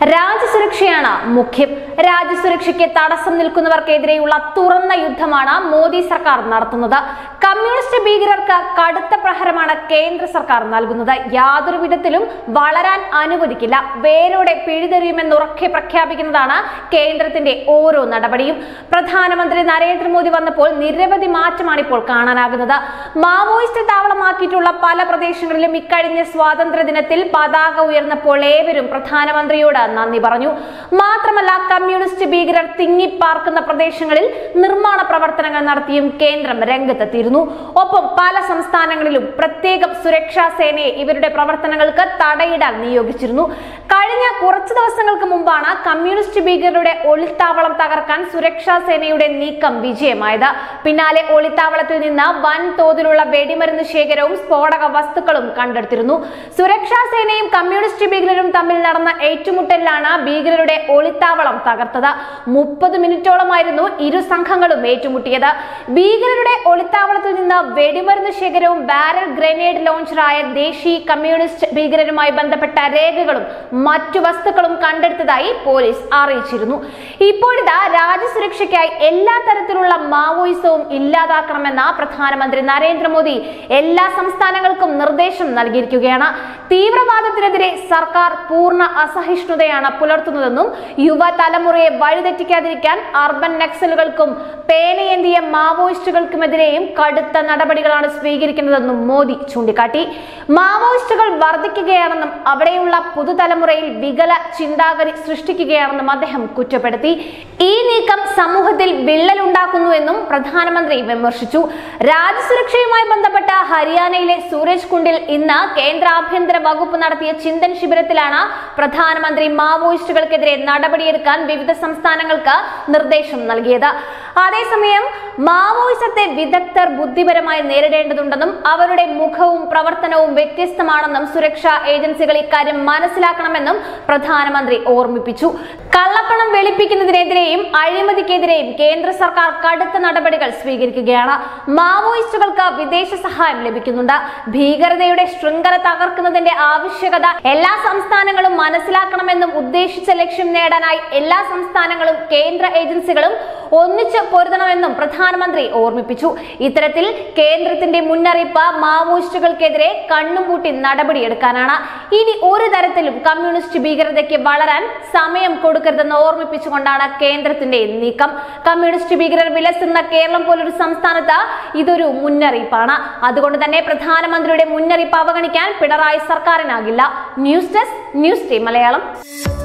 രാജ്യസുരക്ഷയാണ് മുഖ്യം രാജ്യസുരക്ഷയ്ക്ക് തടസ്സം നിൽക്കുന്നവർക്കെതിരെയുള്ള തുറന്ന യുദ്ധമാണ് മോദി സർക്കാർ നടത്തുന്നത് കമ്മ്യൂണിസ്റ്റ് ഭീകരർക്ക് കടുത്ത പ്രഹരമാണ് കേന്ദ്ര സർക്കാർ നൽകുന്നത് യാതൊരു വിധത്തിലും വളരാൻ അനുവദിക്കില്ല വേരോടെ പിഴുതെറിയുമെന്ന് ഉറക്കെ പ്രഖ്യാപിക്കുന്നതാണ് കേന്ദ്രത്തിന്റെ ഓരോ നടപടിയും പ്രധാനമന്ത്രി നരേന്ദ്രമോദി വന്നപ്പോൾ നിരവധി മാറ്റമാണ് ഇപ്പോൾ കാണാനാകുന്നത് മാവോയിസ്റ്റ് താവളമാക്കിയിട്ടുള്ള പല പ്രദേശങ്ങളിലും ഇക്കഴിഞ്ഞ സ്വാതന്ത്ര്യ ദിനത്തിൽ പതാക ഉയർന്നപ്പോൾ ഏവരും പ്രധാനമന്ത്രിയോട് നന്ദി പറഞ്ഞു മാത്രമല്ല കമ്മ്യൂണിസ്റ്റ് ഭീകരർ തിങ്ങിപ്പാർക്കുന്ന പ്രദേശങ്ങളിൽ നിർമ്മാണ പ്രവർത്തനങ്ങൾ നടത്തിയും കേന്ദ്രം രംഗത്തെത്തിയിരുന്നു ഒപ്പം പല സംസ്ഥാനങ്ങളിലും പ്രത്യേകം സുരക്ഷാ സേനയെ ഇവരുടെ പ്രവർത്തനങ്ങൾക്ക് തടയിടാൻ നിയോഗിച്ചിരുന്നു കഴിഞ്ഞ കുറച്ചു ദിവസങ്ങൾക്ക് മുമ്പാണ് കമ്മ്യൂണിസ്റ്റ് ഭീകരരുടെ ഒളിത്താവളം തകർക്കാൻ സുരക്ഷാ സേനയുടെ നീക്കം വിജയമായത് പിന്നാലെ ഒളിത്താവളത്തിൽ നിന്ന് വൻ തോതിലുള്ള വെടിമരുന്ന് ശേഖരവും സ്ഫോടക വസ്തുക്കളും കണ്ടെടുത്തിരുന്നു സുരക്ഷാ സേനയും കമ്മ്യൂണിസ്റ്റ് ഭീകരരും തമ്മിൽ നടന്ന ഏറ്റുമുട്ടലിലാണ് ഭീകരരുടെ ഒളിത്താവളം തകർത്തത് മുപ്പത് മിനിറ്റോളമായിരുന്നു ഇരു സംഘങ്ങളും ഏറ്റുമുട്ടിയത് ഭീകരരുടെ ഒളിത്താവളത്തിൽ നിന്ന് വെടിമരുന്ന് ശേഖരവും ബാരൽ ഗ്രനേഡ് ലോഞ്ചറായ ദേശീയ കമ്മ്യൂണിസ്റ്റ് ഭീകരരുമായി ബന്ധപ്പെട്ട രേഖകളും മറ്റു വസ്തുക്കളും കണ്ടെടുത്തതായി പോലീസ് അറിയിച്ചിരുന്നു ഇപ്പോഴിതാ രാജ്യസുരക്ഷയ്ക്കായി എല്ലാ തരത്തിലുള്ള മാവോയിസവും ഇല്ലാതാക്കണമെന്ന പ്രധാനമന്ത്രി നരേന്ദ്രമോദി എല്ലാ സംസ്ഥാനങ്ങൾക്കും നിർദ്ദേശം നൽകിയിരിക്കുകയാണ് തീവ്രവാദത്തിനെതിരെ സർക്കാർ പൂർണ്ണ അസഹിഷ്ണുതയാണ് പുലർത്തുന്നതെന്നും യുവതലമുറയെ വഴിതെറ്റിക്കാതിരിക്കാൻ അർബൻ നക്സലുകൾക്കും പേനയേന്തിയ മാവോയിസ്റ്റുകൾക്കുമെതിരെയും കടുത്ത നടപടികളാണ് സ്വീകരിക്കുന്നതെന്നും മോദി ചൂണ്ടിക്കാട്ടി മാവോയിസ്റ്റുകൾ വർദ്ധിക്കുകയാണെന്നും അവിടെയുള്ള പുതുതലമുറയിൽ വികല ചിന്താഗതി സൃഷ്ടിക്കുകയാണെന്നും അദ്ദേഹം കുറ്റപ്പെടുത്തി ഈ നീക്കം സമൂഹത്തിൽ വിള്ളലുണ്ടാക്കുന്നുവെന്നും പ്രധാനമന്ത്രി വിമർശിച്ചു രാജ്യസുരക്ഷയുമായി ബന്ധപ്പെട്ട ഹരിയാനയിലെ സൂരജ് കുണ്ടിൽ ഇന്ന് കേന്ദ്ര ആഭ്യന്തര വകുപ്പ് നടത്തിയ ചിന്തൻ ശിബിരത്തിലാണ് പ്രധാനമന്ത്രി മാവോയിസ്റ്റുകൾക്കെതിരെ നടപടിയെടുക്കാൻ വിവിധ സംസ്ഥാനങ്ങൾക്ക് നിർദ്ദേശം നൽകിയത് അതേസമയം മാവോയിസത്തെ വിദഗ്ധർ ബുദ്ധിപരമായി നേരിടേണ്ടതുണ്ടെന്നും അവരുടെ മുഖവും പ്രവർത്തനവും വ്യത്യസ്തമാണെന്നും സുരക്ഷാ ഏജൻസികൾ ഇക്കാര്യം മനസ്സിലാക്കണമെന്നും പ്രധാനമന്ത്രി ഓർമ്മിപ്പിച്ചു കള്ളപ്പണം വെളുപ്പിക്കുന്നതിനെതിരെയും അഴിമതിക്കെതിരെയും കേന്ദ്ര സർക്കാർ കടുത്ത നടപടികൾ സ്വീകരിക്കുകയാണ് മാവോയിസ്റ്റുകൾക്ക് വിദേശ സഹായം ലഭിക്കുന്നുണ്ട് ഭീകരതയുടെ ശൃംഖല തകർക്കുന്നതിന്റെ ആവശ്യകത എല്ലാ സംസ്ഥാനങ്ങളും മനസ്സിലാക്കണമെന്നും ഉദ്ദേശിച്ച ലക്ഷ്യം നേടാനായി എല്ലാ സംസ്ഥാനങ്ങളും കേന്ദ്ര ഏജൻസികളും ഒന്നിച്ച് പൊരുതണമെന്നും പ്രധാനമന്ത്രി ഓർമ്മിപ്പിച്ചു ഇത്തരത്തിൽ കേന്ദ്രത്തിന്റെ മുന്നറിയിപ്പ് മാവോയിസ്റ്റുകൾക്കെതിരെ കണ്ണുംപൂട്ടി നടപടിയെടുക്കാനാണ് ഇനി ഒരു തരത്തിലും കമ്മ്യൂണിസ്റ്റ് ഭീകരതയ്ക്ക് വളരാൻ സമയം കൊടുക്കരുതെന്ന് ഓർമ്മിപ്പിച്ചുകൊണ്ടാണ് കേന്ദ്രത്തിന്റെ നീക്കം കമ്മ്യൂണിസ്റ്റ് ഭീകരർ വിലസുന്ന കേരളം പോലൊരു സംസ്ഥാനത്ത് ഇതൊരു മുന്നറിയിപ്പാണ് അതുകൊണ്ട് തന്നെ പ്രധാനമന്ത്രിയുടെ മുന്നറിയിപ്പ് അവഗണിക്കാൻ പിണറായി സർക്കാരിനാകില്ല news desk news team Malayalam